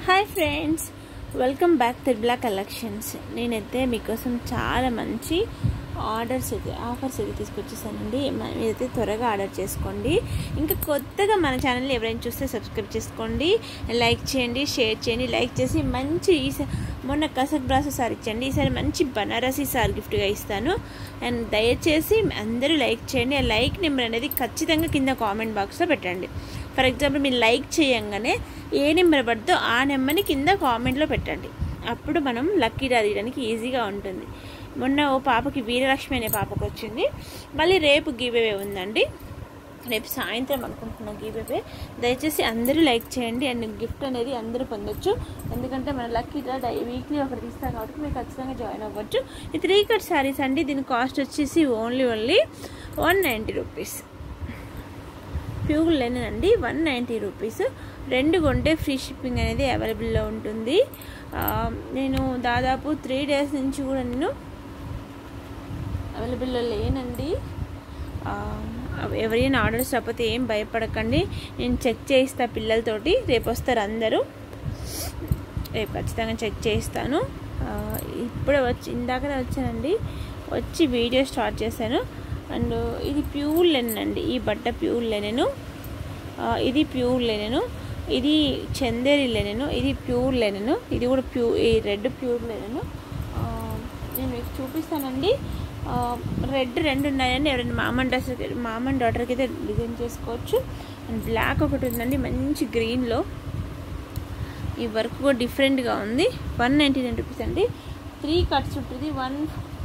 Hi friends welcome back త్రిబులా collections నేనైతే మీకోసం చాలా మంచి ఆర్డర్స్ అయితే ఆఫర్స్ అయితే తీసుకొచ్చేసానండి మ- మీరైతే త్వరగా ఆర్డర్ చేసుకోండి ఇంకా కొత్తగా మన ఛానల్ ఎవరైనా చూస్తే సబ్స్క్రైబ్ చేసుకోండి లైక్ చేయండి షేర్ చేయండి లైక్ చేసి మంచి ఈసా మొన్న కసక్ బ్రాసో సార్ ఇచ్చండి ఈసారి మంచి బనారసీ సార్ గిఫ్ట్గా ఇస్తాను అండ్ దయచేసి అందరూ లైక్ చేయండి ఆ లైక్ నెంబర్ అనేది ఖచ్చితంగా కింద కామెంట్ బాక్స్లో పెట్టండి ఫర్ ఎగ్జాంపుల్ మీరు లైక్ చేయంగానే ఏ నెంబర్ పడుతుందో ఆ నెంబర్ని కింద కామెంట్లో పెట్టండి అప్పుడు మనం లక్కీ డ్రా తీయడానికి ఈజీగా ఉంటుంది మొన్న ఓ పాపకి వీరలక్ష్మి అనే పాపకు వచ్చింది మళ్ళీ రేపు గీవేవే ఉందండి రేపు సాయంత్రం అనుకుంటున్న గీవేవే దయచేసి అందరూ లైక్ చేయండి అండ్ గిఫ్ట్ అనేది అందరూ పొందొచ్చు ఎందుకంటే మన లక్కీ డ్రా డై వీక్లీ ఒకటి తీస్తాం కాబట్టి మీరు ఖచ్చితంగా జాయిన్ అవ్వచ్చు ఈ త్రీ కట్ శారీస్ అండి దీని కాస్ట్ వచ్చేసి only only one ninety rupees pure linen అండి వన్ నైంటీ రూపీస్ రెండు కొంటే ఫ్రీ షిప్పింగ్ అనేది అవైలబుల్లో ఉంటుంది ఆ, నేను దాదాపు త్రీ డేస్ నుంచి కూడా నేను అవైలబుల్లో లేనండి ఆ, ఎవరైనా ఆర్డర్స్ రాకపోతే ఏం భయపడకండి నేను చెక్ చేయిస్తా పిల్లలతోటి రేపు వస్తారు అందరూ రేపు ఖచ్చితంగా చెక్ చేయిస్తాను ఆ, ఇప్పుడే వచ్చి ఇందాకనే వచ్చానండి వచ్చి వీడియో స్టార్ట్ చేశాను అండ్ ఇది ప్యూర్ లెనిన్ అండి ఈ బట్ట ప్యూర్ లెనెను ఆ, ఇది ప్యూర్ లెనెను ఇది చందేరి లెనెను ఇది ప్యూర్ లెనెను ఇది కూడా ప్యూ ఈ రెడ్ ప్యూర్ లెనెను ఆ, నేను మీకు చూపిస్తానండి ఆ, రెడ్ రెండు ఉన్నాయండి ఎవరైనా మామన్ డ్రెస్ మామన్ డాటర్కి అయితే డిజైన్ చేసుకోవచ్చు అండ్ బ్లాక్ ఒకటి ఉందండి మంచి గ్రీన్లో ఈ వర్క్ కూడా డిఫరెంట్గా ఉంది వన్ నైంటీ నైన్ రూపీస్ అండి త్రీ కట్స్ ఉంటుంది వన్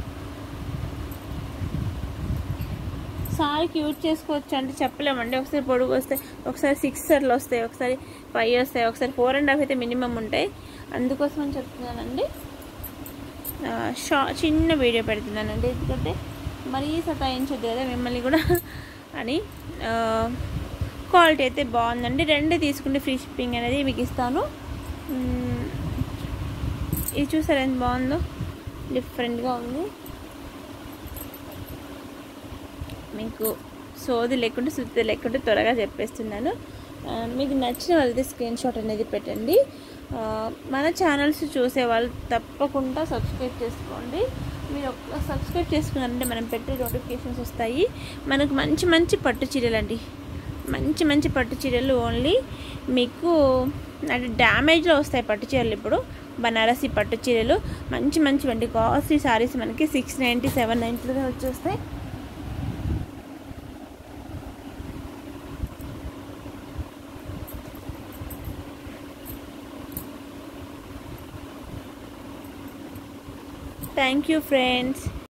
సారీకి యూజ్ చేసుకోవచ్చు అంటే చెప్పలేమండి ఒకసారి పొడుగు వస్తాయి ఒకసారి సిక్స్ అట్లా వస్తాయి ఒకసారి ఫైవ్ వస్తాయి ఒకసారి ఫోర్ అండ్ హాఫ్ అయితే మినిమం ఉంటాయి అందుకోసం అని చెప్తున్నానండి ఆ, షా చిన్న వీడియో పెడుతున్నానండి ఎందుకంటే మరీ సతాయించొద్దు కదా మిమ్మల్ని కూడా అని ఆ, క్వాలిటీ అయితే బాగుందండి రెండు తీసుకుంటే ఫ్రీ షిప్పింగ్ అనేది మీకు ఇస్తాను మ్మ్. ఇది చూసారా ఎంత బాగుందో డిఫరెంట్గా ఉంది మీకు సోది లేకుంటే సుత్తి లేకుంటే త్వరగా చెప్పేస్తున్నాను ఆ, మీకు నచ్చిన వాళ్ళైతే స్క్రీన్ షాట్ అనేది పెట్టండి ఆ, మన ఛానల్స్ చూసే వాళ్ళు తప్పకుండా సబ్స్క్రైబ్ చేసుకోండి మీరు ఒక సబ్స్క్రైబ్ చేసుకున్నారంటే మనం పెట్టే నోటిఫికేషన్స్ వస్తాయి మనకు మంచి మంచి పట్టు చీరలు అండి మంచి మంచి పట్టు చీరలు ఓన్లీ మీకు అంటే డ్యామేజ్లో వస్తాయి పట్టు చీరలు ఇప్పుడు బనారసి పట్టు చీరలు మంచి మంచి వంటి కాస్ట్లీ సారీస్ మనకి సిక్స్ నైంటీ సెవెన్ నైంటీలో వచ్చేస్తాయి థ్యాంక్ యూ ఫ్రెండ్స్